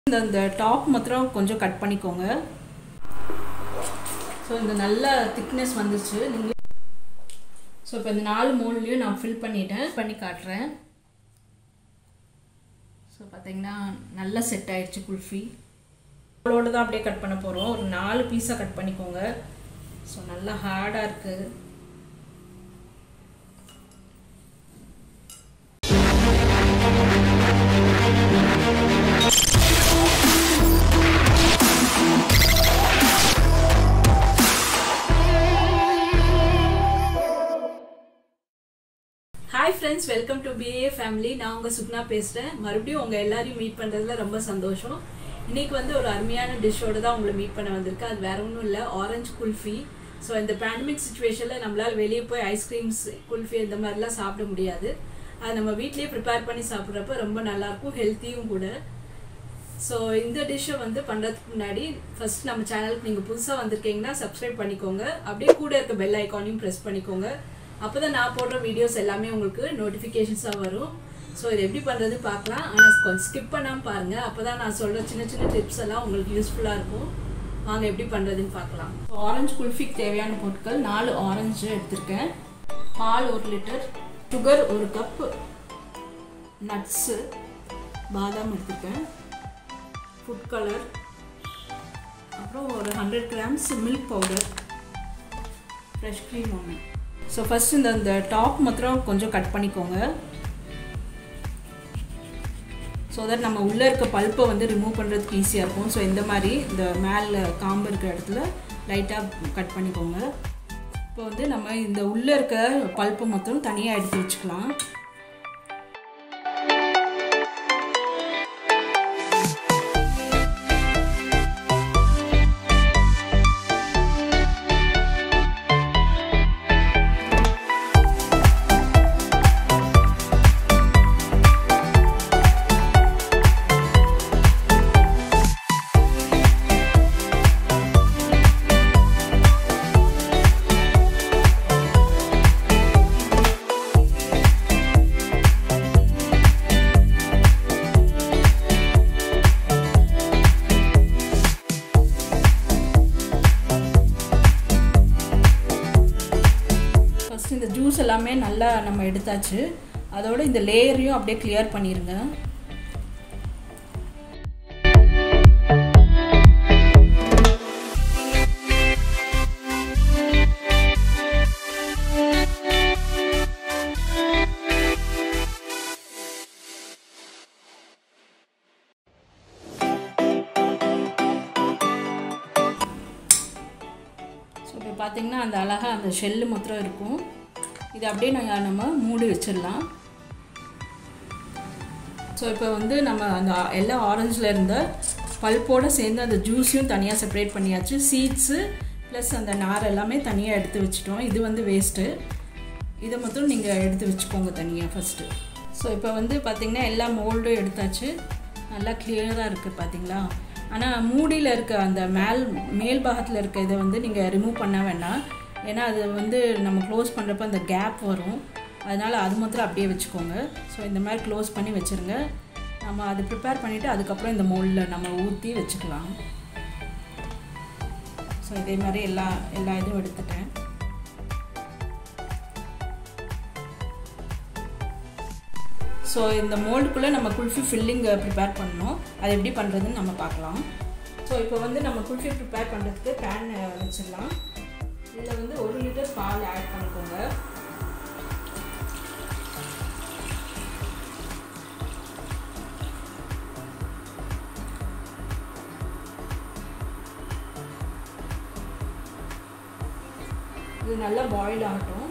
இந்த இந்த டாப் மாத்திரம் கொஞ்சம் கட் பண்ணிக்கோங்க ஸோ இந்த நல்ல திக்னஸ் வந்துச்சு நீங்களே ஸோ இப்போ இந்த நாலு மோல்லையும் நான் ஃபில் பண்ணிட்டேன் பண்ணி காட்டுறேன் ஸோ பார்த்தீங்கன்னா நல்லா செட் ஆயிடுச்சு குல்ஃபி அவளோட தான் அப்படியே கட் பண்ண போகிறோம் ஒரு நாலு பீஸாக கட் பண்ணிக்கோங்க ஸோ நல்லா ஹார்டாக இருக்குது hi friends welcome to BA family நான் உங்கள் சுக்னா பேசுகிறேன் மறுபடியும் உங்கள் எல்லாரையும் மீட் பண்ணுறதுல ரொம்ப சந்தோஷம் இன்னைக்கு வந்து ஒரு அருமையான டிஷ்ஷோட தான் உங்களை மீட் பண்ண வந்திருக்கேன் அது வேற ஒன்றும் இல்லை ஆரஞ்சு குல்ஃபி ஸோ இந்த பேண்டமிக் சுச்சுவேஷனில் நம்மளால் வெளியே போய் ஐஸ்கிரீம்ஸ் குல்ஃபி இந்த மாதிரிலாம் சாப்பிட முடியாது அது நம்ம வீட்லேயே ப்ரிப்பேர் பண்ணி சாப்பிட்றப்ப ரொம்ப நல்லாயிருக்கும் ஹெல்த்தியும் கூட ஸோ இந்த டிஷ்ஷை வந்து பண்ணுறதுக்கு முன்னாடி ஃபர்ஸ்ட் நம்ம சேனலுக்கு நீங்கள் புதுசாக வந்திருக்கீங்கன்னா சப்ஸ்கிரைப் பண்ணிக்கோங்க அப்படியே கூட இருக்க பெல் ஐக்கானையும் ப்ரெஸ் பண்ணிக்கோங்க அப்போ தான் நான் போடுற வீடியோஸ் எல்லாமே உங்களுக்கு நோட்டிஃபிகேஷன்ஸாக வரும் ஸோ இது எப்படி பண்ணுறது பார்க்கலாம் ஆனால் கொஞ்சம் ஸ்கிப் பண்ணாமல் பாருங்கள் அப்போ தான் நான் சொல்கிற சின்ன சின்ன டிப்ஸ் எல்லாம் உங்களுக்கு யூஸ்ஃபுல்லாக இருக்கும் வாங்க எப்படி பண்ணுறதுன்னு பார்க்கலாம் ஆரஞ்சு குல்ஃபிக்கு தேவையான பொருட்கள் நாலு ஆரஞ்சு எடுத்திருக்கேன் பால் ஒரு லிட்டர் சுகர் ஒரு கப்பு நட்ஸு பாதாம் எடுத்திருக்கேன் ஃபுட் கலர் அப்புறம் ஒரு hundred grams milk powder fresh cream ஒன்று ஸோ ஃபஸ்ட் இந்த இந்த டாப் மாத்திரம் கொஞ்சம் கட் பண்ணிக்கோங்க ஸோ தட் நம்ம உள்ளே இருக்க பல்ப்பை வந்து ரிமூவ் பண்ணுறதுக்கு ஈஸியாக இருக்கும் ஸோ இந்த மாதிரி இந்த மேலே காம்பு இருக்கிற இடத்துல லைட்டாக கட் பண்ணிக்கோங்க இப்போ வந்து நம்ம இந்த உள்ளே இருக்க பல்ப்பை மொத்தம் தனியாக எடுத்து வச்சுக்கலாம் ஃபஸ்ட் இந்த ஜூஸ் எல்லாமே நல்லா நம்ம எடுத்தாச்சு அதோட இந்த லேயரையும் அப்படியே கிளியர் பண்ணிடுங்க ஸோ இப்போ பார்த்தீங்கன்னா அந்த அழகாக அந்த ஷெல்லு மாத்திரம் இருக்கும் இது அப்படியே நாங்கள் நம்ம மூடி வச்சிடலாம் ஸோ இப்போ வந்து நம்ம அந்த எல்லா ஆரஞ்சில் இருந்த பல்ப்போடு சேர்ந்து அந்த ஜூஸையும் தனியாக செப்பரேட் பண்ணியாச்சு சீட்ஸு ப்ளஸ் அந்த நார் எல்லாமே தனியாக எடுத்து வச்சிட்டோம் இது வந்து வேஸ்ட்டு இதை மட்டும் நீங்கள் எடுத்து வச்சுக்கோங்க தனியாக ஃபஸ்ட்டு ஸோ இப்போ வந்து பார்த்திங்கன்னா எல்லா மோல்டும் எடுத்தாச்சு நல்லா கிளியராக இருக்குது பார்த்தீங்களா ஆனால் மூடியில் இருக்க அந்த மேல் மேல் பாகத்தில் இருக்க இதை வந்து நீங்கள் ரிமூவ் பண்ண வேண்டாம் ஏன்னா அது வந்து நம்ம க்ளோஸ் பண்ணுறப்ப அந்த கேப் வரும் அதனால் அது மாத்திரம் அப்படியே வச்சுக்கோங்க ஸோ இந்த மாதிரி க்ளோஸ் பண்ணி வச்சுருங்க நம்ம அதை ப்ரிப்பேர் பண்ணிவிட்டு அதுக்கப்புறம் இந்த மோல்டில் நம்ம ஊற்றி வச்சுக்கலாம் ஸோ இதே மாதிரி எல்லா எல்லா இதுவும் எடுத்துட்டேன் ஸோ இந்த மோல்டுக்குள்ளே நம்ம குல்ஃபி ஃபில்லிங் ப்ரிப்பேர் பண்ணணும் அது எப்படி பண்ணுறதுன்னு நம்ம பார்க்கலாம் ஸோ இப்போ வந்து நம்ம குல்ஃபி ப்ரிப்பேர் பண்ணுறதுக்கு பேன் வச்சிடலாம் இதில் வந்து ஒரு லிட்டர் பால் ஆட் பண்ணிக்கோங்க இது நல்லா பாயில் ஆகட்டும்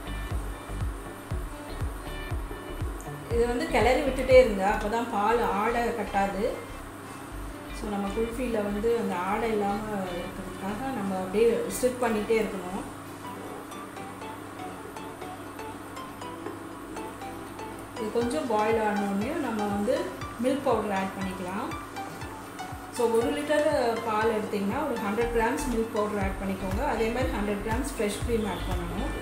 இது வந்து கிளறி விட்டுட்டே இருங்க அப்போ தான் பால் ஆடை கட்டாது ஸோ நம்ம குல்ஃபியில் வந்து அந்த ஆடை இல்லாமல் இருக்கிறதுக்காக நம்ம அப்படியே ஸ்டிக் பண்ணிகிட்டே இருக்கணும் இது கொஞ்சம் பாயில் ஆனோடனே நம்ம வந்து மில்க் பவுடர் ஆட் பண்ணிக்கலாம் ஸோ ஒரு லிட்டர் பால் எடுத்திங்கன்னா ஒரு hundred grams milk powder add பண்ணிக்கோங்க அதே மாதிரி hundred grams fresh cream add பண்ணணும்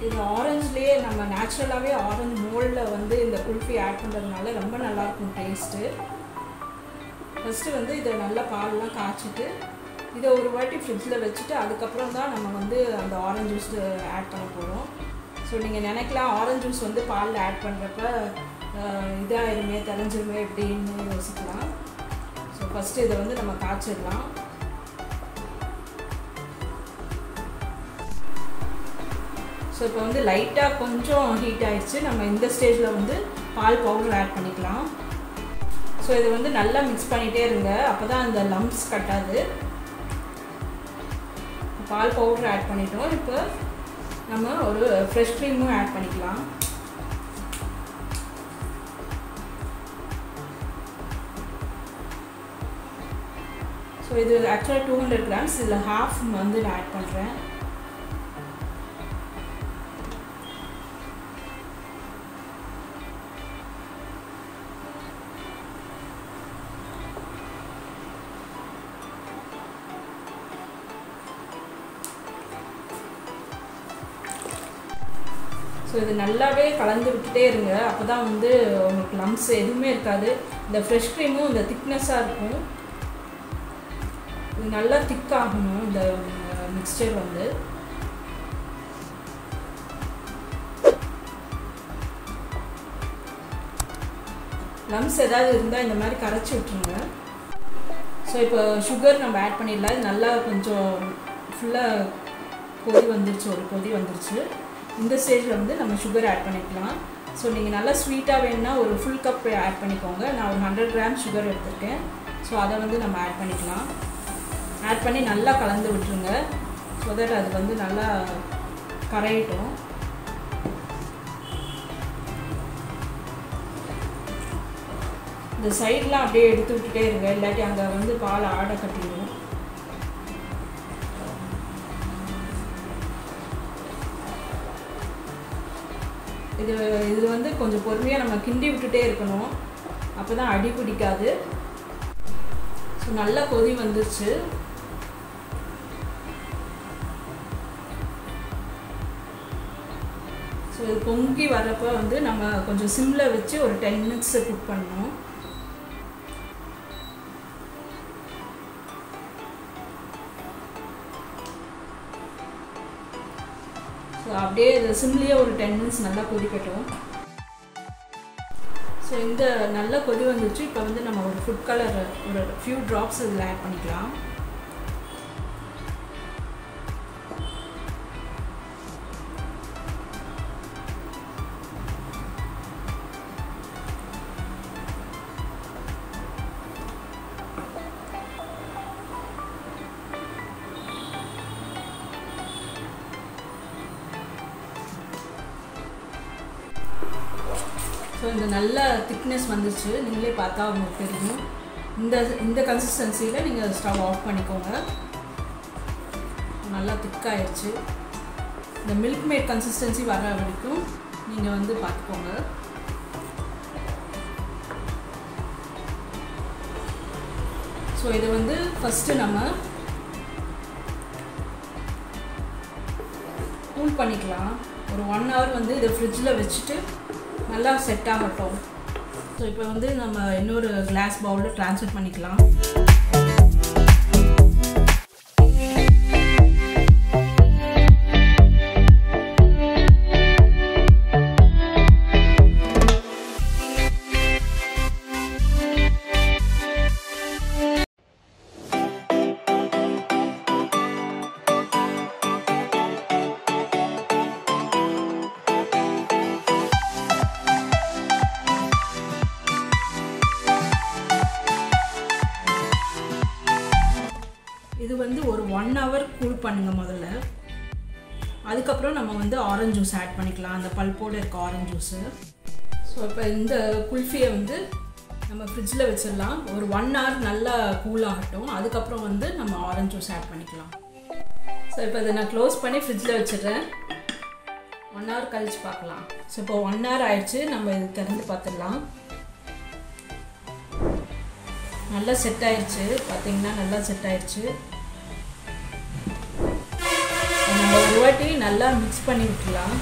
இது ஆரஞ்சுலேயே நம்ம நேச்சுரலாகவே ஆரஞ்சு மோல்டில் வந்து இந்த குல்ஃபி ஆட் பண்ணுறதுனால ரொம்ப நல்லாயிருக்கும் டேஸ்ட்டு ஃபஸ்ட்டு வந்து இதை நல்லா பால்லாம் காய்ச்சிட்டு இதை ஒரு வாட்டி ஃப்ரிட்ஜில் வச்சுட்டு அதுக்கப்புறம் தான் நம்ம வந்து அந்த ஆரஞ்சு ஜூஸ் ஆட் பண்ண போகிறோம் ஸோ நீங்கள் நினைக்கலாம் ஆரஞ்சு ஜூஸ் வந்து பாலில் ஆட் பண்ணுறப்ப இதாகிருமே தெரிஞ்சிருமே எப்படின்னு யோசிக்கலாம் ஸோ ஃபஸ்ட்டு இதை வந்து நம்ம காய்ச்சிடலாம் ஸோ இப்போ வந்து லைட்டாக கொஞ்சம் ஹீட் ஆயிடுச்சு நம்ம இந்த ஸ்டேஜில் வந்து பால் பவுடர் ஆட் பண்ணிக்கலாம் ஸோ இதை வந்து நல்லா மிக்ஸ் பண்ணிகிட்டே இருங்க அப்போ தான் அந்த லம்ப்ஸ் கட்டாது பால் பவுடர் ஆட் பண்ணிட்டோம் இப்போ நம்ம ஒரு ஃப்ரெஷ் க்ரீமும் ஆட் பண்ணிக்கலாம் ஸோ இது ஆக்சுவலாக டூ ஹண்ட்ரட் கிராம்ஸ் இதில் ஹாஃப் வந்து நான் ஆட் பண்ணுறேன் ஸோ இது நல்லாவே கலந்து விட்டுட்டே இருங்க அப்போ தான் வந்து உங்களுக்கு லம்ஸ் எதுவுமே இருக்காது இந்த ஃப்ரெஷ் க்ரீமும் இந்த திக்னஸாக இருக்கும் இது நல்லா திக் ஆகணும் இந்த மிக்சர் வந்து லம்ஸ் ஏதாவது இருந்தால் இந்த மாதிரி கரைச்சி விட்ருங்க ஸோ இப்போ சுகர் நம்ம ஆட் பண்ணிடலாம் இது நல்லா கொஞ்சம் ஃபுல்லாக கொதி வந்துருச்சு ஒரு கொதி வந்துருச்சு இந்த ஸ்டேஜில் வந்து நம்ம சுகர் ஆட் பண்ணிக்கலாம் ஸோ நீங்கள் நல்லா ஸ்வீட்டாக வேணும்னா ஒரு ஃபுல் கப் ஆட் பண்ணிக்கோங்க நான் ஒரு ஹண்ட்ரட் கிராம் சுகர் எடுத்திருக்கேன் ஸோ அதை வந்து நம்ம ஆட் பண்ணிக்கலாம் ஆட் பண்ணி நல்லா கலந்து விட்டுருங்க ஸோ தட் அது வந்து நல்லா கரையட்டும் இந்த சைட்லாம் அப்படியே எடுத்து விட்டுட்டே இருங்க இல்லாட்டி அங்கே வந்து பால் ஆடை கட்டிடும் இது இது வந்து கொஞ்சம் பொறுமையாக நம்ம கிண்டி விட்டுட்டே இருக்கணும் அப்போ தான் அடி பிடிக்காது ஸோ நல்லா கொதி வந்துருச்சு ஸோ இது பொங்கி வர்றப்போ வந்து நம்ம கொஞ்சம் சிம்மில் வச்சு ஒரு டென் மினிட்ஸ் குக் பண்ணணும் ஸோ அப்படியே இது சிம்லேயே ஒரு டென் மினிட்ஸ் நல்லா கொதிக்கட்டும் ஸோ இந்த நல்ல கொதி வந்துச்சு இப்போ வந்து நம்ம ஒரு ஃபுட் கலர் ஒரு ஃபியூ ட்ராப்ஸ் இதில் ஆட் பண்ணிக்கலாம் ஸோ இந்த நல்ல திக்னஸ் வந்துச்சு நீங்களே பார்த்தா உங்களுக்கு தெரியும் இந்த இந்த கன்சிஸ்டன்சியில் நீங்கள் ஸ்டவ் ஆஃப் பண்ணிக்கோங்க நல்லா திக்காயிடுச்சு இந்த மில்க் மேட் கன்சிஸ்டன்சி வர வரைக்கும் நீங்கள் வந்து பார்த்துக்கோங்க ஸோ இதை வந்து ஃபஸ்ட்டு நம்ம கூல் பண்ணிக்கலாம் ஒரு ஒன் ஹவர் வந்து இதை ஃப்ரிட்ஜில் வச்சுட்டு நல்லா செட் ஆகட்டும் ஸோ இப்போ வந்து நம்ம இன்னொரு கிளாஸ் பவுலில் ட்ரான்ஸ்ஃபர் பண்ணிக்கலாம் இது வந்து ஒரு ஒன் ஹவர் கூல் பண்ணுங்கள் முதல்ல அதுக்கப்புறம் நம்ம வந்து ஆரஞ்சு ஜூஸ் ஆட் பண்ணிக்கலாம் அந்த பல்போடு இருக்க ஆரஞ்சு ஜூஸு ஸோ இப்போ இந்த குல்ஃபியை வந்து நம்ம ஃப்ரிட்ஜில் வச்சிடலாம் ஒரு ஒன் ஹவர் நல்லா கூல் ஆகட்டும் அதுக்கப்புறம் வந்து நம்ம ஆரஞ்சு ஜூஸ் ஆட் பண்ணிக்கலாம் ஸோ இப்போ இதை நான் க்ளோஸ் பண்ணி ஃப்ரிட்ஜில் வச்சிடுறேன் ஒன் ஹவர் கழிச்சு பார்க்கலாம் ஸோ இப்போ ஒன் ஹவர் ஆயிடுச்சு நம்ம இது திறந்து பார்த்துடலாம் நல்லா செட் ஆயிடுச்சு பார்த்தீங்கன்னா நல்லா செட் ஆயிடுச்சு நம்ம ஒரு வாட்டி நல்லா மிக்ஸ் பண்ணி விட்டுலாம்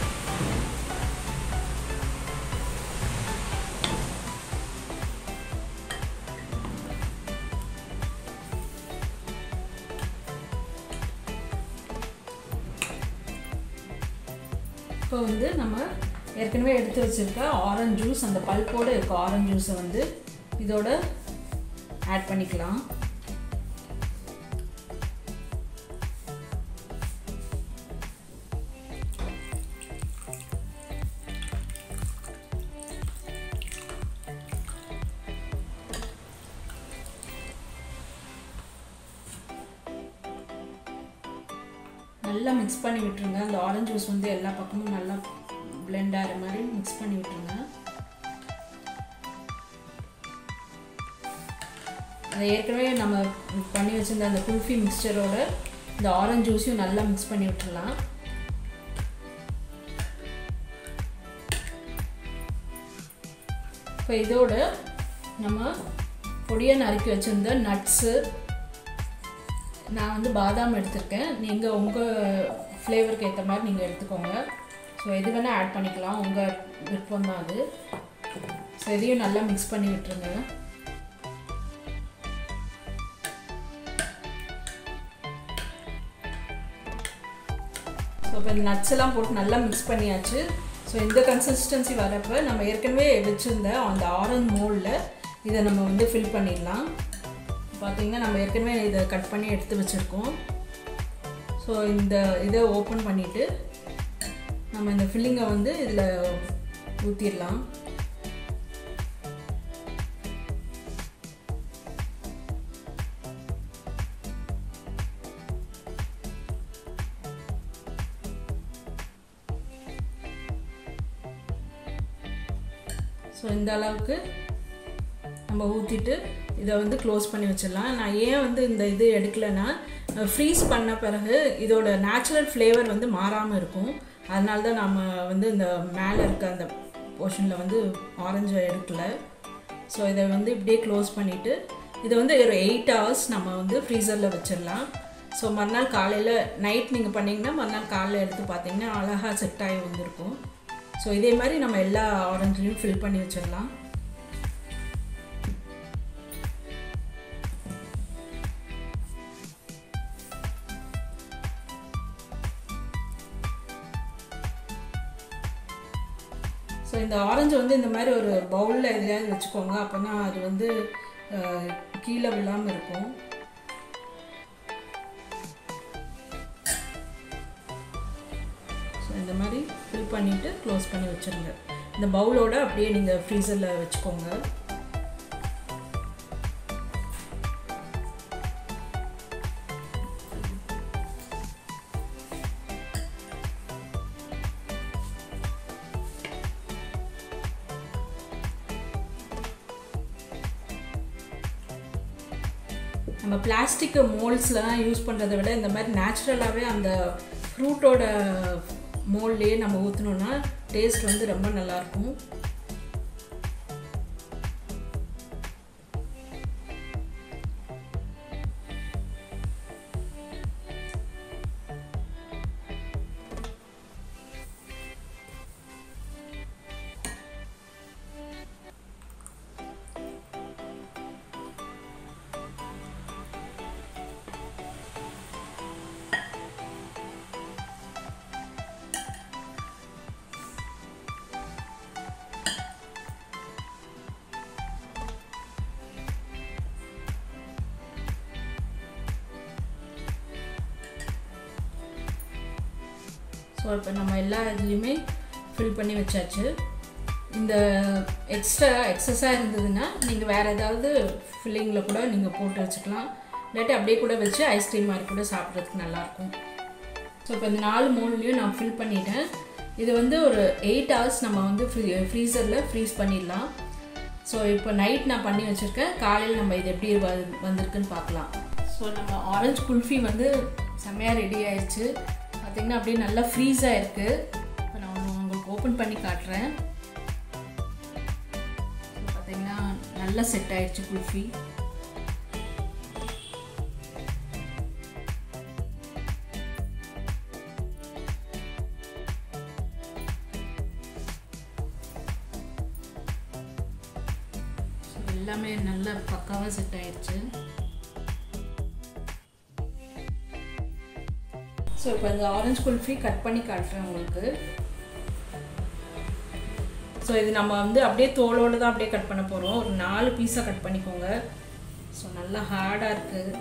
இப்போ வந்து நம்ம ஏற்கனவே எடுத்து வச்சுருக்க ஆரஞ்ச் ஜூஸ் அந்த பல்போடு இருக்க ஆரஞ்ச் ஜூஸை வந்து இதோட ஆட் பண்ணிக்கலாம் நல்லா மிக்ஸ் பண்ணி விட்டுருங்க அந்த ஆரஞ்சு ஜூஸ் வந்து எல்லா பக்கமும் நல்லா பிளெண்ட் ஆகிற மாதிரி மிக்ஸ் பண்ணி விட்டுருங்க அதை ஏற்கனவே நம்ம பண்ணி வச்சிருந்த அந்த குல்ஃபி மிக்சரோட இந்த ஆரஞ்சு ஜூஸையும் நல்லா மிக்ஸ் பண்ணி விட்டுடலாம் இப்போ இதோட நம்ம பொடியாக நறுக்கி வச்சுருந்த நட்ஸு நான் வந்து பாதாம் எடுத்திருக்கேன் நீங்கள் உங்கள் ஃப்ளேவருக்கு ஏற்ற மாதிரி நீங்கள் எடுத்துக்கோங்க ஸோ எது வேணால் ஆட் பண்ணிக்கலாம் உங்கள் விருப்பம் தான் அது ஸோ இதையும் நல்லா மிக்ஸ் பண்ணி விட்டுருங்க ஸோ இப்போ இந்த நட்ஸ் எல்லாம் போட்டு நல்லா மிக்ஸ் பண்ணியாச்சு ஸோ இந்த கன்சிஸ்டன்சி வரப்போ நம்ம ஏற்கனவே வச்சுருந்த அந்த ஆரஞ்ச் மோல்டில் இதை நம்ம வந்து ஃபில் பண்ணிடலாம் பார்த்திங்கன்னா நம்ம ஏற்கனவே இதை கட் பண்ணி எடுத்து வச்சுருக்கோம் ஸோ இந்த இதை ஓப்பன் பண்ணிவிட்டு நம்ம இந்த ஃபில்லிங்கை வந்து இதில் ஊற்றிடலாம் ஸோ இந்த அளவுக்கு நம்ம ஊற்றிட்டு இதை வந்து க்ளோஸ் பண்ணி வச்சிடலாம் நான் ஏன் வந்து இந்த இது எடுக்கலைன்னா ஃப்ரீஸ் பண்ண பிறகு இதோட நேச்சுரல் ஃப்ளேவர் வந்து மாறாமல் இருக்கும் அதனால தான் நம்ம வந்து இந்த மேலே இருக்க அந்த போர்ஷனில் வந்து ஆரஞ்சு எடுக்கல ஸோ இதை வந்து இப்படியே க்ளோஸ் பண்ணிவிட்டு இதை வந்து ஒரு எயிட் ஹவர்ஸ் நம்ம வந்து ஃப்ரீசரில் வச்சிடலாம் ஸோ மறுநாள் காலையில் நைட் நீங்கள் பண்ணிங்கன்னா மறுநாள் காலையில் எடுத்து பார்த்தீங்கன்னா அழகாக செட் ஆகி வந்திருக்கும் ஸோ இதே மாதிரி நம்ம எல்லா ஆரஞ்சுலையும் ஃபில் பண்ணி வச்சிடலாம் ஸோ இந்த ஆரஞ்சு வந்து இந்த மாதிரி ஒரு பவுலில் எதுலையாவது வச்சுக்கோங்க அப்போ தான் அது வந்து கீழே விழாமல் இருக்கும் ஸோ இந்த மாதிரி ஃபில் பண்ணிவிட்டு க்ளோஸ் பண்ணி வச்சுருங்க இந்த பவுலோட அப்படியே நீங்கள் ஃப்ரீசரில் வச்சுக்கோங்க நம்ம பிளாஸ்டிக் மோல்ட்ஸ்லாம் யூஸ் பண்ணுறதை விட இந்த மாதிரி நேச்சுரலாகவே அந்த ஃப்ரூட்டோட மோல்ட்லேயே நம்ம ஊற்றினோன்னா டேஸ்ட் வந்து ரொம்ப நல்லாயிருக்கும் ஸோ இப்போ நம்ம எல்லா இதுலேயுமே ஃபில் பண்ணி வச்சாச்சு இந்த எக்ஸ்ட்ரா எக்ஸஸாக இருந்ததுன்னா நீங்கள் வேறு ஏதாவது ஃபில்லிங்கில் கூட நீங்கள் போட்டு வச்சுக்கலாம் இல்லாட்டி அப்படியே கூட வச்சு ஐஸ்கிரீம் மாதிரி கூட சாப்பிட்றதுக்கு நல்லாயிருக்கும் ஸோ இப்போ இந்த நாலு மூணுலேயும் நான் ஃபில் பண்ணிட்டேன் இது வந்து ஒரு எயிட் ஹவர்ஸ் நம்ம வந்து ஃப்ரீ ஃப்ரீசரில் ஃப்ரீஸ் பண்ணிடலாம் ஸோ இப்போ நைட் நான் பண்ணி வச்சுருக்கேன் காலையில் நம்ம இது எப்படி வ வந்திருக்குன்னு பார்க்கலாம் ஸோ நம்ம ஆரஞ்சு குல்ஃபி வந்து செம்மையாக ரெடி ஆயிடுச்சு பார்த்திங்கன்னா அப்படியே நல்லா ஃப்ரீஸ் ஆகிருக்கு இப்போ நான் ஒன்று உங்களுக்கு ஓப்பன் பண்ணி காட்டுறேன் பார்த்திங்கன்னா நல்லா செட் ஆயிடுச்சு குல்ஃபி எல்லாமே நல்லா பக்காவாக செட் ஆயிடுச்சு ஸோ இப்போ இந்த ஆரஞ்சு குல்ஃபி கட் பண்ணி காட்டுறேன் உங்களுக்கு ஸோ இது நம்ம வந்து அப்படியே தோலோடு தான் அப்படியே கட் பண்ண போகிறோம் ஒரு நாலு பீஸாக கட் பண்ணிக்கோங்க ஸோ நல்லா ஹார்டாக இருக்குது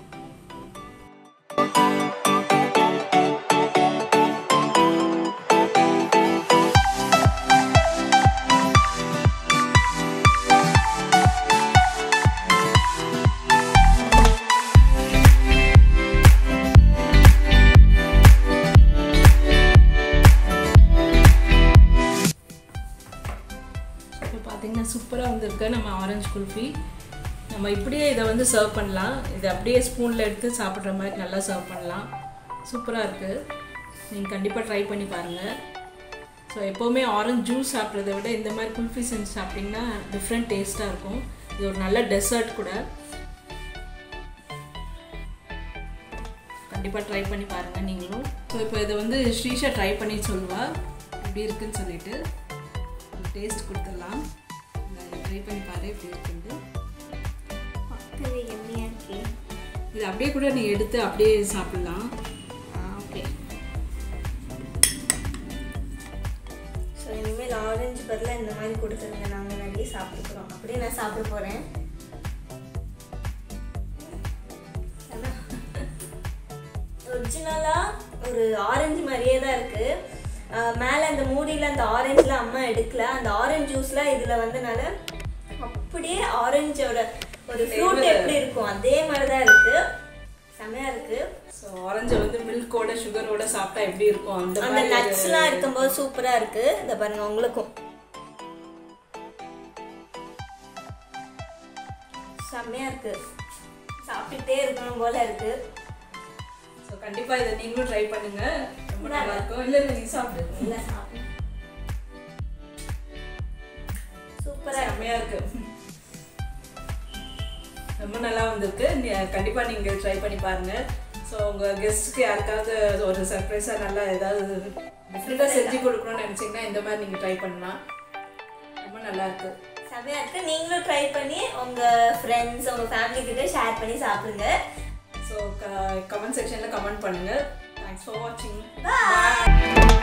இப்போ பார்த்தீங்கன்னா சூப்பராக வந்திருக்கு நம்ம ஆரஞ்சு குல்ஃபி நம்ம இப்படியே இதை வந்து சர்வ் பண்ணலாம் இதை அப்படியே ஸ்பூனில் எடுத்து சாப்பிட்ற மாதிரி நல்லா சர்வ் பண்ணலாம் சூப்பராக இருக்குது நீங்கள் கண்டிப்பாக ட்ரை பண்ணி பாருங்கள் ஸோ எப்போவுமே ஆரஞ்சு ஜூஸ் சாப்பிட்றத விட இந்த மாதிரி குல்ஃபி செஞ்சு சாப்பிட்டிங்கன்னா டிஃப்ரெண்ட் டேஸ்ட்டாக இருக்கும் இது ஒரு நல்ல டெசர்ட் கூட கண்டிப்பாக ட்ரை பண்ணி பாருங்கள் நீங்களும் ஸோ இப்போ இதை வந்து ஸ்ரீஷா ட்ரை பண்ணி சொல்லுவா எப்படி இருக்குன்னு சொல்லிட்டு டேஸ்ட் கொடுத்துடலாம் ட்ரை பண்ணி பாரு எப்படி இருக்குன்ட்டு பார்க்கவே எம்மியாக இருக்கே இது அப்படியே கூட நீ எடுத்து அப்படியே சாப்பிடலாம் ஓகே ஸோ இனிமேல் ஆரஞ்சு பதிலாக இந்த மாதிரி கொடுத்துருங்க நாங்கள் நிறைய சாப்பிட்டுக்கிறோம் அப்படியே நான் சாப்பிட போகிறேன் ஒரிஜினலாக ஒரு ஆரஞ்சு மாதிரியே தான் இருக்குது மேலே அந்த மூடியில் அந்த ஆரஞ்சில் அம்மா எடுக்கல அந்த ஆரஞ்சு ஜூஸில் இதில் வந்தனால அப்படியே ஆரஞ்சோட ஒரு ஃப்ரூட் எப்படி இருக்கும் அதே மாதிரி தான் இருக்குது செமையாக இருக்குது ஸோ ஆரஞ்சை வந்து மில்கோட சுகரோட சாப்பிட்டா எப்படி இருக்கும் அந்த அந்த மாதிரி ஒரு- நட்ஸ்லாம் இருக்கும்போது சூப்பரா இருக்கு இத பாருங்க உங்களுக்கும் செம்மையா இருக்கு சாப்பிட்டுட்டே இருக்கணும் போல இருக்கு ஸோ கண்டிப்பாக இதை நீங்களும் ட்ரை பண்ணுங்க ரொம்ப நல்லா இருக்கும் இல்லை இல்லை நீ சாப்பிடு இல்ல சாப்பிடு சூப்பரா இருக்கு செம்மையாக இருக்கு ரொம்ப நல்லா வந்திருக்கு நீ- கண்டிப்பா நீங்க ட்ரை பண்ணி பாருங்க ஸோ உங்க கெஸ்ட்டுக்கு யாருக்காவது ஒரு சர்ப்ரைஸா நல்லா ஏதாவது டிஃப்ரெண்டாக செஞ்சு கொடுக்கணும்னு நினைச்சீங்கன்னா இந்த மாதிரி நீங்க ட்ரை பண்ணலாம் ரொம்ப நல்லா இருக்கு செம்மையா இருக்கு நீங்களும் ட்ரை பண்ணி உங்க ஃப்ரெண்ட்ஸ் உங்க ஃபேமிலி கிட்ட ஷேர் பண்ணி சாப்பிடுங்க ஸோ கமெண்ட் செக்ஷன்ல கமெண்ட் பண்ணுங்க தேங்க்ஸ் ஃபார் வாட்சிங் Bye.